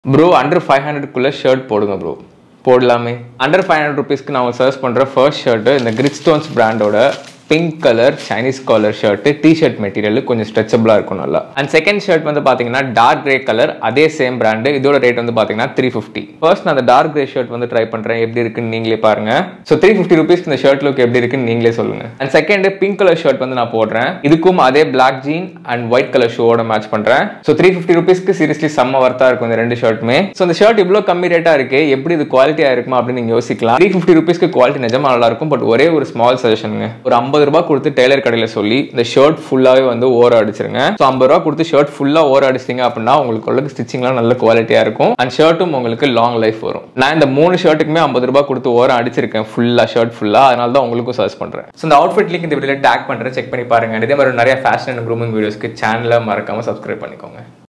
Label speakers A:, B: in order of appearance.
A: bro under five ஹண்ட்ரட்குள்ளே shirt போடுங்க bro போடலாமே அண்டர் ஃபைவ் ஹண்ட்ரட் ருபீஸ்க்கு நான் சர்ச் பண்ணுற ஃபர்ஸ்ட் ஷர்ட்டு இந்த கிரிட் ஸ்டோன்ஸ் பிராண்டோட pink colour Chinese collar shirt T shirt material கொஞ்சம் ஸ்ட்ரெச்சபிளாக இருக்கும் நல்லா அண்ட் செகண்ட் ஷர்ட் வந்து பார்த்தீங்கன்னா டார்க் கிரே கலர் அதே சேம் பிராண்டு இதோட ரேட் வந்து பார்த்தீங்கன்னா த்ரீ ஃபிஃப்டி ஃபர்ஸ்ட் நான் அந்த டார்க் கிரே ஷர்ட் வந்து ட்ரை பண்ணுறேன் எப்படி இருக்குன்னு நீங்களே பாருங்க ஸோ த்ரீ ஃபிஃப்டி ருபீஸ்க்கு இந்த ஷர்ட் லுக் எப்படி இருக்குன்னு நீங்களே சொல்லுங்க and second pink colour shirt வந்து நான் போடுறேன் இதுக்கும் அதே black jean and white colour ஷூவோட மேட்ச் பண்ணுறேன் ஸோ த்ரீ ஃபிஃப்டி ருபீஸ்க்கு சீரியஸ்லி செம்ம வர்த்தா இருக்கும் இந்த ரெண்டு ஷர்ட்டுமே ஸோ இந்த ஷர்ட் இவ்வளோ கம்மி ரேட்டாக இருக்கு எப்படி இது குவாலிட்டியாக இருக்குமா அப்படின்னு நீங்கள் யோசிக்கலாம் த்ரீ ஃபிஃப்டி ருபீஸ்க்கு குவாலிட்டி நிஜமா நல்லா இருக்கும் பட் ஒரே ஒரு ஸ்மால் சஜஷனுங்க ஒரு ஐம்பது ரூபாய் கொடுத்து டெய்லர் கடையில் சொல்லி இந்த ஷர்ட் ஃபுல்லாகவே வந்து ஓர அடிச்சிருங்க ஸோ ஐம்பது ரூபா கொடுத்து ஷர்ட் ஃபுல்லாக ஓர அடிச்சிங்க அப்படின்னா உங்களுக்கு உள்ள ஸ்டிச்சிங்லாம் நல்ல குவாலிட்டியாக இருக்கும் அண்ட் ஷர்ட்டும் உங்களுக்கு லாங் லைஃப் வரும் நான் இந்த மூணு ஷர்ட்டுக்குமே ஐம்பது ரூபாய் கொடுத்து ஓரம் அடிச்சிருக்கேன் ஃபுல்லாக ஷர்ட் ஃபுல்லாக அதனால தான் உங்களுக்கும் சர்ச் பண்ணுறேன் ஸோ இந்த அவுட்ஃபிட் லிங்க் இந்த வீடியோவில் டேக் பண்ணுறேன் செக் பண்ணி பாருங்க இதே மாதிரி நிறைய ஃபேஷன் அண்ட் க்ரூமிங் வீடியோஸ்க்கு சேனலை மறக்காம சப்ஸ்கிரைப் பண்ணிக்கோங்க